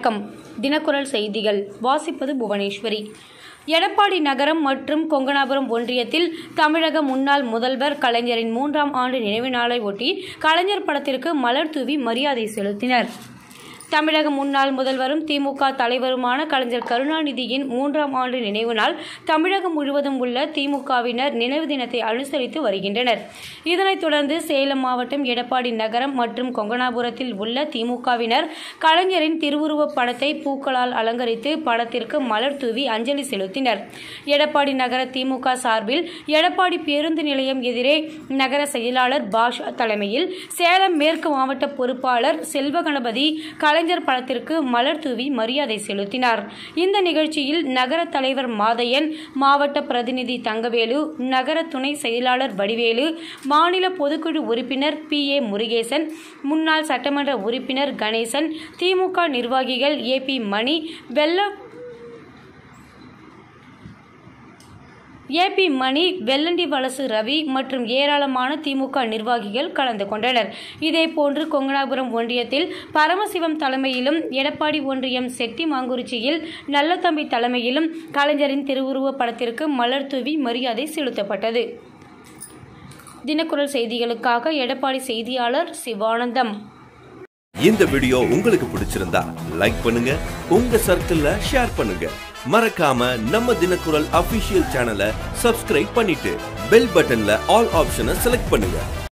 வணக்கம் தினக்குரல் செய்திகள் வாசிப்பது புவனேஸ்வரி எடப்பாடி நகரம் மற்றும் கொங்கனாபுரம் ஒன்றியத்தில் தமிழக முன்னாள் முதல்வர் கலைஞரின் மூன்றாம் ஆண்டு நினைவு நாளை ஒட்டி கலைஞர் படத்திற்கு மலர் தூவி மரியாதை செலுத்தினர் தமிழக முன்னாள் முதல்வரும் திமுக தலைவருமான கலைஞர் கருணாநிதியின் மூன்றாம் ஆண்டு நினைவு நாள் தமிழகம் முழுவதும் உள்ள திமுகவினர் நினைவு தினத்தை அனுசரித்து வருகின்றனர் இதனைத் தொடர்ந்து சேலம் மாவட்டம் எடப்பாடி நகரம் மற்றும் கொங்கனாபுரத்தில் உள்ள திமுகவினர் கலைஞரின் திருவுருவப் படத்தை பூக்களால் அலங்கரித்து படத்திற்கு மலர் தூவி அஞ்சலி செலுத்தினர் எடப்பாடி நகர திமுக சார்பில் எடப்பாடி பேருந்து நிலையம் எதிரே நகர செயலாளர் பாஷா தலைமையில் சேலம் மேற்கு மாவட்ட பொறுப்பாளர் செல்வகணபதி கலைஞர் படத்திற்கு மலர் தூவி மரியாதை செலுத்தினார் இந்த நிகழ்ச்சியில் நகர தலைவர் மாதையன் மாவட்ட பிரதிநிதி தங்கவேலு நகர துணை செயலாளர் வடிவேலு மாநில பொதுக்குழு உறுப்பினர் பி ஏ முருகேசன் முன்னாள் சட்டமன்ற உறுப்பினர் கணேசன் திமுக நிர்வாகிகள் ஏ பி மணி வெள்ள ஏபி மணி வெல்லண்டி வலசு ரவி மற்றும் ஏராளமான திமுக நிர்வாகிகள் கலந்து கொண்டனர் இதேபோன்று கொங்கனாபுரம் ஒன்றியத்தில் பரமசிவம் தலைமையிலும் எடப்பாடி ஒன்றியம் செட்டி மாங்குறிச்சியில் நல்லதம்பி தலைமையிலும் கலைஞரின் திருவுருவப் படத்திற்கு மலர் தூவி மரியாதை செலுத்தப்பட்டது தினக்குரல் செய்திகளுக்காக எடப்பாடி செய்தியாளர் சிவானந்தம் இந்த வீடியோ உங்களுக்கு பிடிச்சிருந்தா லைக் பண்ணுங்க உங்க சர்க்கிள்ல ஷேர் பண்ணுங்க மறக்காம நம்ம தினக்குரல் அபிஷியல் சேனலை சப்ஸ்கிரைப் பண்ணிட்டு பெல் பட்டன்ல ஆல் ஆப்ஷனை செலக்ட் பண்ணுங்க